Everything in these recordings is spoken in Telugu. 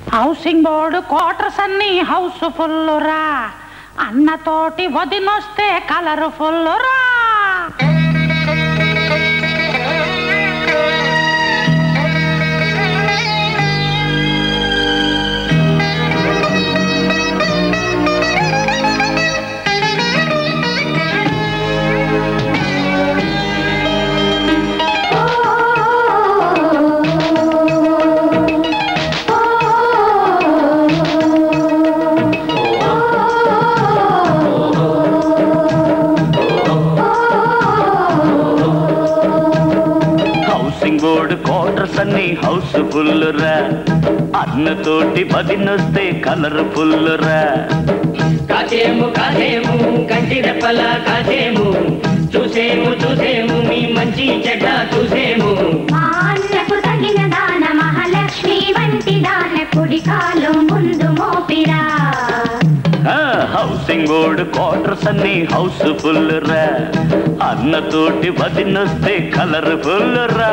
హౌసింగ్ బోర్డు క్వార్టర్స్ అన్ని హౌస్ఫుల్ రా అన్నతోటి వదినొస్తే కలర్ఫుల్ రా హౌసింగ్ బోర్డు క్వార్టర్స్ అన్ని హౌస్ఫుల్ రా అన్నతోటి పదినొస్తే కలర్ఫుల్ రా కాసేము కాసేము కంటి రెప్పల కాసేము చూసేము చూసేము మీ మంచి చెడ్డ చూసేము మా అన్నకు తగిన దాన మహాలక్ష్మి వంటి దాన కుడి కాలు ముందు మోపిరా ఆ, హౌసింగ్ బోర్డు క్వార్టర్స్ అన్ని హౌస్ఫుల్ రా అన్నతోటి పదినొస్తే కలర్ఫుల్ రా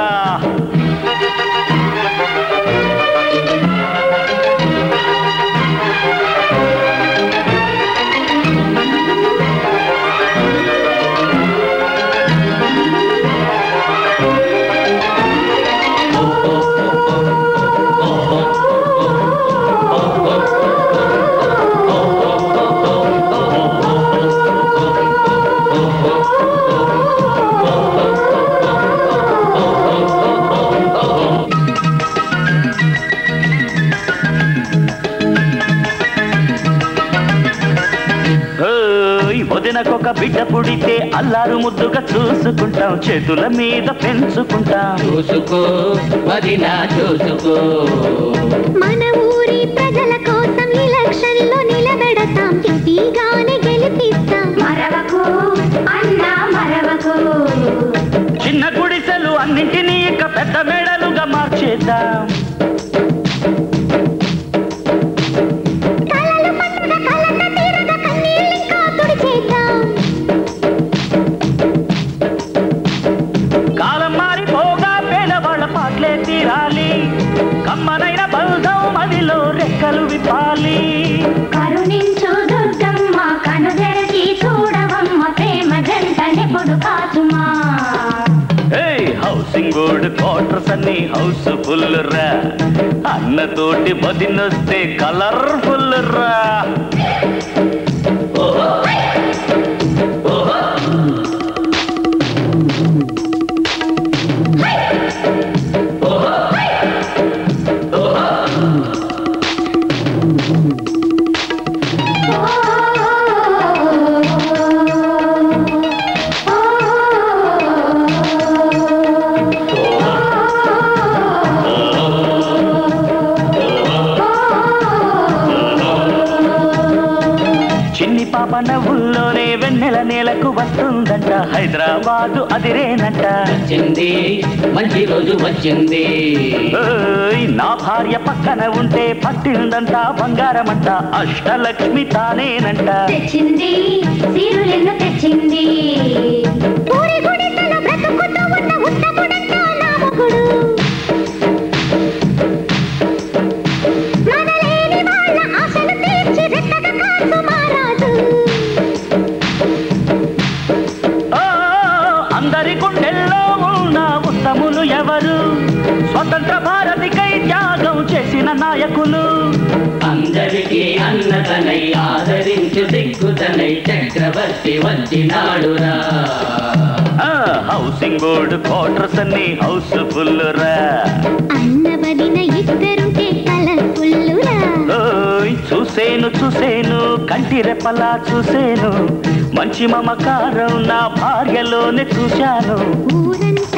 ఓయ్, వదినకొక బిడ్డ పుడితే అల్లారు ముద్దుగా చూసుకుంటాం చేతుల మీద పెంచుకుంటాం చూసుకో వదినా చూసుకో మన ఊరి ప్రజల కోసం ఎలక్షన్ లో నిలబెడతాం గట్టిగానే గెలిపిస్తాం మరవకు అన్నా మరవకు చిన్న గుడిసెలు అన్నింటినీ ఇక పెద్ద మేడలుగా మార్చేద్దాం కలలు పండుగ కలత తీరగ కన్నీళ్ళింకా తుడిచేద్దాం కాలం మారిపోగా పేదవాళ్ళ పాటలే తీరాలి కమ్మనైన బంధం మదిలో రెక్కలు విప్పాలి కరుణించు దుర్గమ్మ కను తెరచి చూడవమ్మ ప్రేమ జంటనెప్పుడు కాచుమా ఏయ్ హౌసింగ్ బోర్డు క్వార్టర్స్ అన్ని హౌస్ఫుల్ రా అన్నతోటి బదినొస్తే కలర్ఫుల్ రా చిన్ని పాప నవ్వుల్లోనే వెన్నెల నేలకు వస్తుందంట హైదరాబాదు అదిరేనంట వచ్చింది మంచి రోజు వచ్చింది ఓయ్, నా భార్య పక్కన ఉంటే పట్టిందంట బంగారమంట అష్టలక్ష్మి తానేనంట తెచ్చింది సీరులెన్ను తెచ్చింది ఊరి గుడిసెలో బ్రతుకుతూ ఉన్న ఉత్తముడంతా నా మొగుడు మనలేని వాళ్ళ ఆశలు తీర్చి రెక్కగా కాసు మారాజు ఓ, అందరి గుండెల్లో ఉన్న ఉత్తములు ఎవరు స్వతంత్ర భారతికై త్యాగం చేసిన నాయకులు అందరికీ అన్నతనై ఆదరించు దిక్కుతనై చక్రవర్తి వచ్చినాడురా ఆ, హౌసింగ్ బోర్డు క్వార్టర్స్ అన్ని హౌస్ఫుల్ రా అన్నవదిన ఇద్దరుంటే కలర్ఫుల్లురా ఓయ్, చూసేను చూసేను కంటి రెప్పలా చూసేను మంచి మమకారం నా భార్యలోనే చూశాను ఊరంతా